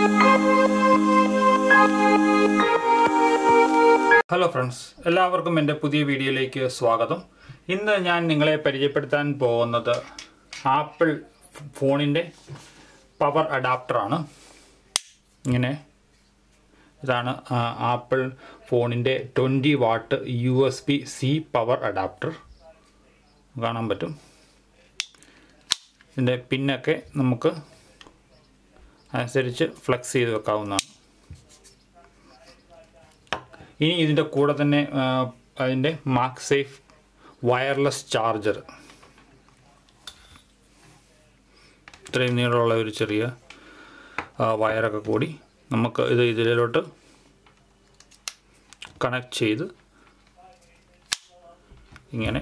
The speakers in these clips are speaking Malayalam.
ഹലോ ഫ്രണ്ട്സ് എല്ലാവർക്കും എൻ്റെ പുതിയ വീഡിയോയിലേക്ക് സ്വാഗതം ഇന്ന് ഞാൻ നിങ്ങളെ പരിചയപ്പെടുത്താൻ പോകുന്നത് ആപ്പിൾ ഫോണിൻ്റെ പവർ അഡാപ്റ്ററാണ് ഇങ്ങനെ ഇതാണ് ആ, ആപ്പിൾ ഫോണിൻ്റെ twenty watt U S B C power adapter കാണാൻ പറ്റും ഇതിൻ്റെ പിന്നൊക്കെ നമുക്ക് അനുസരിച്ച് ഫ്ലെക്സ് ചെയ്ത് വെക്കാവുന്നതാണ് ഇനി ഇതിൻ്റെ കൂടെ തന്നെ ആ, അതിൻ്റെ മാർക്ക് സേഫ് വയർലെസ് ചാർജർ ഇത്രയും നീളമുള്ള ഒരു ചെറിയ ആ, വയറൊക്കെ കൂടി നമുക്ക് ഇത് ഇതിലോട്ട് കണക്ട് ചെയ്ത് ഇങ്ങനെ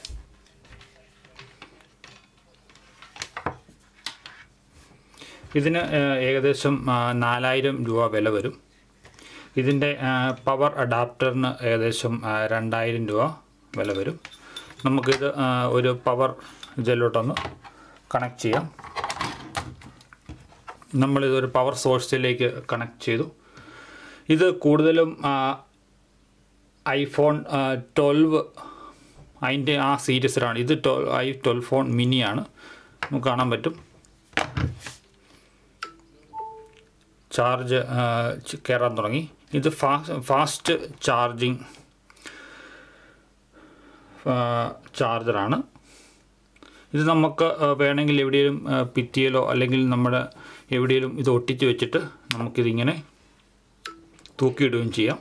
ഇതിന് ആ, ഏകദേശം ആ, നാലായിരം രൂപ വില വരും ഇതിൻ്റെ പവർ അഡാപ്റ്ററിന് ഏകദേശം ആ, രണ്ടായിരം രൂപ വില വരും നമുക്കിത് ആ, ഒരു പവർ ഇതിലോട്ടൊന്ന് കണക്ട് ചെയ്യാം നമ്മളിതൊരു പവർ സോഴ്സിലേക്ക് കണക്ട് ചെയ്തു ഇത് കൂടുതലും ഐഫോൺ ട്വൽവ് അതിൻ്റെ ആ സീരീസിലാണ് ഇത് ട്വൽ ഐ ട്വൽവ് ഫോൺ മിനിയാണ് നമുക്ക് കാണാൻ പറ്റും ചാർജ് കയറാൻ തുടങ്ങി ഇത് ഫാസ്റ്റ് ഫാസ്റ്റ് ചാർജിങ് ചാർജറാണ് ഇത് നമുക്ക് ആ, വേണമെങ്കിൽ എവിടെയെങ്കിലും ആ, ഭിത്തിയിലോ അല്ലെങ്കിൽ നമ്മുടെ എവിടെയെങ്കിലും ഇത് ഒട്ടിച്ച് വെച്ചിട്ട് നമുക്കിതിങ്ങനെ തൂക്കിയിടുകയും ചെയ്യാം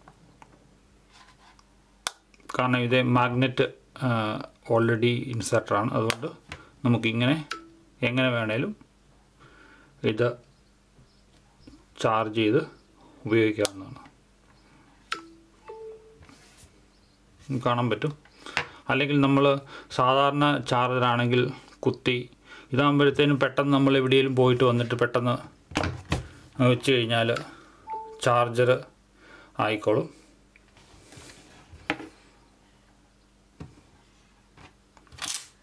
കാരണം ഇത് മാഗ്നറ്റ് ഓൾറെഡി ഇൻസർട്ടറാണ് അതുകൊണ്ട് നമുക്കിങ്ങനെ എങ്ങനെ വേണേലും ഇത് ചാർജ് ചെയ്ത് ഉപയോഗിക്കാവുന്നതാണ് ഉം കാണാൻ പറ്റും അല്ലെങ്കിൽ നമ്മൾ സാധാരണ ചാർജറാണെങ്കിൽ കുത്തി ഇതാകുമ്പോഴത്തേനും പെട്ടെന്ന് നമ്മൾ എവിടെയെങ്കിലും പോയിട്ട് വന്നിട്ട് പെട്ടെന്ന് വെച്ച് കഴിഞ്ഞാൽ ചാർജർ ആയിക്കോളും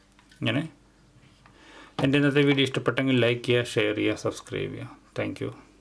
ഇങ്ങനെ എൻ്റെ ഇന്നത്തെ വീഡിയോ ഇഷ്ടപ്പെട്ടെങ്കിൽ ലൈക്ക് ചെയ്യുക ഷെയർ ചെയ്യുക സബ്സ്ക്രൈബ് ചെയ്യുക താങ്ക് യു